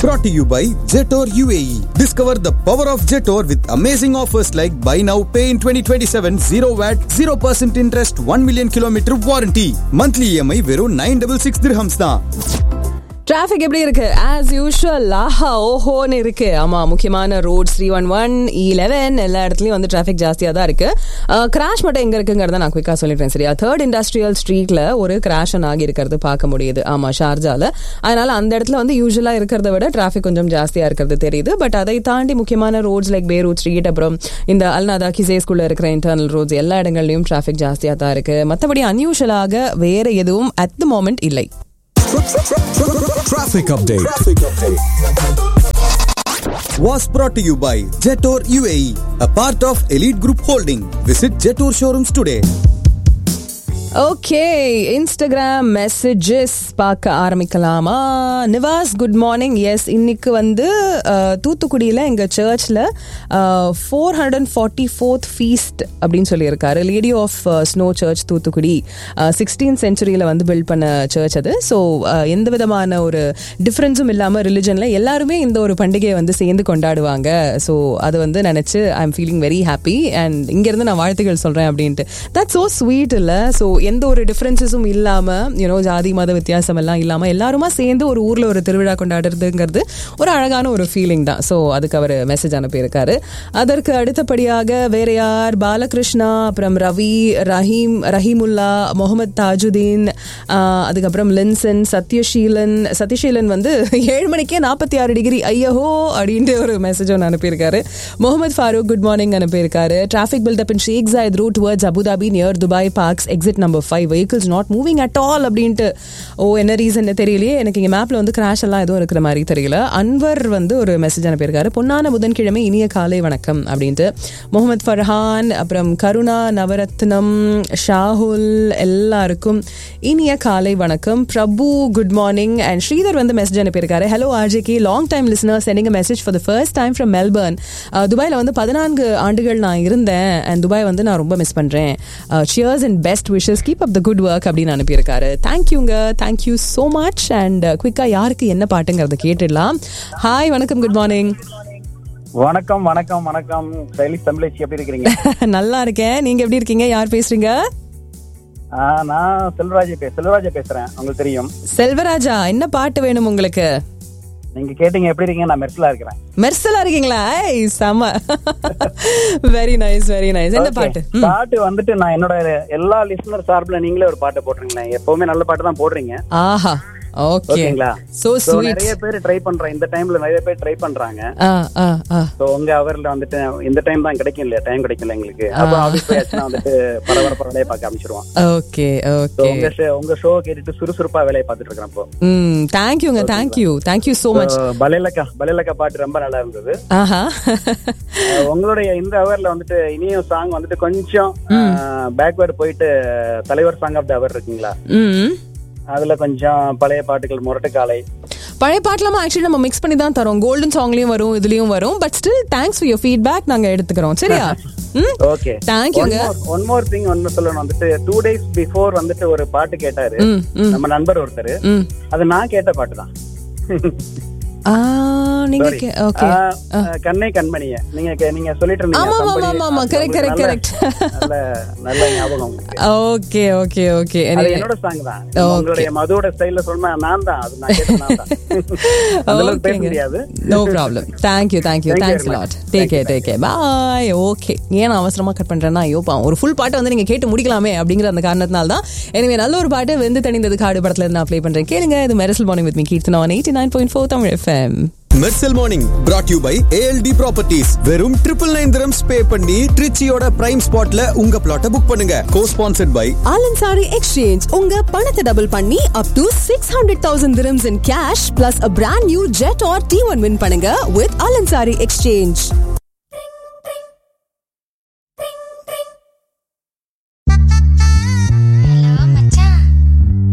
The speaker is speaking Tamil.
brought to you by Jetor UAE. Discover the power of Jetor with amazing offers like buy now, pay in 2027, 0 VAT, 0% interest, 1 million kilometer warranty. Monthly EMI வெறும் 966 dirhams தான். டிராஃபிக் எப்படி இருக்கு ஆஸ் யூஷுவல் ஆஹா ஓஹோன்னு இருக்கு ஆமா முக்கியமான road three one one eleven எல்லா இடத்துலயும் வந்து டிராஃபிக் ஜாஸ்தியா தான் இருக்கு கிராஷ் மட்டும் எங்க இருக்குங்கிறத நான் குயிக்கா சொல்லிடுறேன் சரியா தேர்ட் இண்டஸ்ட்ரியல் ஸ்ட்ரீட்ல ஒரு கிராஷ் ஆகி இருக்கிறது பார்க்க முடியுது ஆமா ஷார்ஜால அதனால அந்த இடத்துல வந்து யூஸ்வலா இருக்கிறத விட டிராஃபிக் கொஞ்சம் ஜாஸ்தியா இருக்கிறது தெரியுது பட் அதை தாண்டி முக்கியமான ரோட்ஸ் லைக் பேரூட் ஸ்ட்ரீட் அப்புறம் இந்த அல்நாதா கிசேஸ்குள்ள இருக்கிற இன்டர்னல் ரோட்ஸ் எல்லா இடங்கள்லயும் டிராஃபிக் ஜாஸ்தியா தான் இருக்கு மற்றபடி அன்யூஷுவலாக வேற எதுவும் அட் த மோமெண்ட் இல்லை Traffic update. Was brought to you by Jetor UAE, a part of Elite Group Holding. Visit Jetor showrooms today. Okay Instagram messages பார்க்க ஆரம்பிக்கலாமா நிவாஸ் குட் மார்னிங் எஸ் இன்னைக்கு வந்து அஹ், தூத்துக்குடியில் எங்கள் சர்ச்சில் four hundred and forty fourth feast அப்படின்னு சொல்லியிருக்காரு lady of snow church Thoothukudi sixteen சென்ச்சுரியில் வந்து பில்ட் பண்ண சர்ச் அது ஸோ எந்த விதமான ஒரு டிஃப்ரென்ஸும் இல்லாமல் ரிலிஜனில் எல்லாருமே இந்த ஒரு பண்டிகையை வந்து சேர்ந்து கொண்டாடுவாங்க ஸோ அதை வந்து நினச்சி I am feeling very happy and இங்கேருந்து நான் வாழ்த்துக்கள் சொல்கிறேன் அப்படின்ட்டு தட்ஸ் ஸோ ஸ்வீட் இல்லை ஸோ எந்த ஒரு டிஃப்ரென்சஸும் இல்லாமல் யூனோ ஜாதி மத வித்தியாசம் எல்லாம் இல்லாமல் எல்லாருமா சேர்ந்து ஒரு ஊரில் ஒரு திருவிழா கொண்டாடுறதுங்கிறது ஒரு அழகான ஒரு ஃபீலிங் தான் ஸோ அதுக்கு அவர் மெசேஜ் அனுப்பியிருக்காரு அதற்கு அடுத்தபடியாக வேற யார் பாலகிருஷ்ணா அப்புறம் ரவி ரஹீம் ரஹீமுல்லா முகமது தாஜுதீன் ஆஹ், அதுக்கப்புறம் லின்சன் சத்யஷீலன் சத்யஷீலன் வந்து ஏழு மணிக்கே நாற்பத்தி ஆறு டிகிரி ஐயஹோ அப்படின்ட்டு ஒரு மெசேஜ் ஒன்று அனுப்பியிருக்காரு முகமது ஃபாரூக் குட் மார்னிங் அனுப்பியிருக்காரு traffic buildup in Sheikh Zayed route towards Abu Dhabi near Dubai parks exit number five vehicles not moving at all அப்படின்ட்டு ஓ என்ன ரீசன் தெரியலையே எனக்கு இங்கே மேப்பில் வந்து கிராஷ் எல்லாம் எதுவும் இருக்கிற மாதிரி தெரியல அன்வர் வந்து ஒரு மெசேஜ் அனுப்பியிருக்காரு பொன்னான புதன்கிழமை இனிய காலை வணக்கம் அப்படின்ட்டு முகமது ஃபர்ஹான் அப்புறம் கருணா நவரத்னம் ஷாகுல் எல்லாருக்கும் இனிய காலை வணக்கம் Prabhu good morning and Sridhar வந்து மெசேஜ் அனுப்பியிருக்காரு hello RJK long time listener sending message for the first time from Melbourne துபாயில் வந்து பதினான்கு ஆண்டுகள் நான் இருந்தேன் அண்ட் துபாய் வந்து நான் ரொம்ப மிஸ் பண்ணுறேன் cheers and best wishes keep up the good work அப்படின்னு அனுப்பியிருக்காரு தேங்க்யூங்க தேங்க்யூ ஸோ மச் அண்ட் குயிக்காக யாருக்கு என்ன பாட்டுங்கிறத கேட்டுடலாம் ஹாய் வணக்கம் குட் மார்னிங் வணக்கம் வணக்கம் வணக்கம் சைலிஷ் தமிழச்சி எப்படி இருக்கிறீங்க நல்லா இருக்கேன் நீங்க எப்படி இருக்கீங்க யார் பேசுறீங்க ஆ, நான் செல்வராஜ் பே செல்வராஜா பேசுறேன் உங்களுக்கு தெரியும் செல்வராஜா என்ன பாட்டு வேணும் உங்களுக்கு நீங்க கேட்டீங்க எப்படி இருக்கீங்க நான் மெர்சலா இருக்கிறேன் மெர்சலா இருக்கீங்களா ஐய், செம வெரி நைஸ் வெரி நைஸ் என்ன Okay. பாட்டு ம். பாட்டு வந்துட்டு நான் என்னோட எல்லா லிசனர் சார்பில் நீங்களே ஒரு பாட்டு போட்டுருங்களேன் எப்பவுமே நல்ல பாட்டு தான் போடுறீங்க ஆஹா ஓகே ஓகேங்களா சோ So, ஸ்வீட் நிறைய பேர் ட்ரை பண்றேன் இந்த டைம்ல நிறைய பேர் ட்ரை பண்றாங்க ஆ ஆ ஆ சோ உங்க அவர்ல வந்துட்டு இந்த டைம் தான் கிடைக்கும் இல்லையா டைம் கிடைக்கல எங்களுக்கு அப்ப ஆஃபீஸ் போயாச்சுன்னா வந்துட்டு பரபரப்பா வேலையை பார்க்க ஆரம்பிச்சிருவோம் ஓகே So, ஓகே உங்க show- உங்க ஷோ கேட்டுட்டு சுறுசுறுப்பா வேலையை பார்த்துட்டு இருக்கிறேன் இப்போ ம் தேங்க்யூங்க thank you thank you so much So, பலேலக்கா பலேலக்கா பாட்டு ரொம்ப நல்லா இருந்தது ஆஹா அஹ் உங்களுடைய இந்த அவர்ல வந்துட்டு இனியும் சாங் வந்துட்டு கொஞ்சம் பேக்வேர்டு போயிட்டு தலைவர் சாங் ஆஃப் த அவர் இருக்குங்களா ம் அதுல கொஞ்சம் பழைய பாட்டுகள் முரட்டு காலை பழைய பாட்டுலாமா ஆக்சுவலி நம்ம மிக்ஸ் பண்ணி தான் தரோம் கோல்டன் சாங்லயும் வரும் இதுலயும் வரும் but still thanks for your feedback நாங்க எடுத்துக்கிறோம் சரியா ம் ஓகே தேங்க்யூங்க ஒன் மோர் திங் ஒன்னு சொல்லணும் வந்துட்டு டூ டேஸ் பிஃபோர் வந்துட்டு ஒரு பாட்டு கேட்டாரு ம் ம் நம்ம நண்பர் ஒருத்தர் ம் அது நான் கேட்ட பாட்டு தான் ஆ நீங்க ஓகே கண்ணை கண்மணிய நீங்க கே- நீங்க சொல்லிட்டு இருந்தீங்க ஆமா, ஆமா, somebody- ஆமா, ஆமா. Correct, correct, நல்ல- correct. நல்ல நல்ல ஞாபகம் உங்களுக்கு. ஓகே ஓகே ஓகே அது என்னோட சாங் தான் உங்களுடைய மதுவோட ஸ்டைல்ல சொன்னா நான் தான் அது நான் கேட்ட நான் தான் அந்த அளவுக்கு பேச முடியாது no problem thank you thank you Thank you thanks very lot much. Take care take care bye okay ஏன் நான் அவசரமா கட் பண்றேன்னா ஐயோப்பா ஒரு ஃபுல் பாட்டு வந்து நீங்க கேட்டு முடிக்கலாமே அப்படிங்கிற அந்த காரணத்தினால தான் எனவே நல்ல ஒரு பாட்டு வெந்து தணிந்தது காடு படத்துல இருந்து நான் ப்ளே பண்றேன் கேளுங்க இது Mersal morning with me Keerthana one eighty nine point four Tamil FM Mersal morning brought you by ALT properties வெறும் ட்ரிபிள் நைன் திரம்ஸ் பே பண்ணி ட்ரிச்சியோட பிரைம் ஸ்பாட்ல உங்க பிளாட்டை புக் பண்ணுங்க co sponsored by Al Ansari exchange உங்க பணத்தை டபுள் பண்ணி up to six hundred thousand dirhams in cash plus a brand new Jetour T one win பண்ணுங்க வித் ஆலன்சாரி எக்ஸ்சேஞ்ச்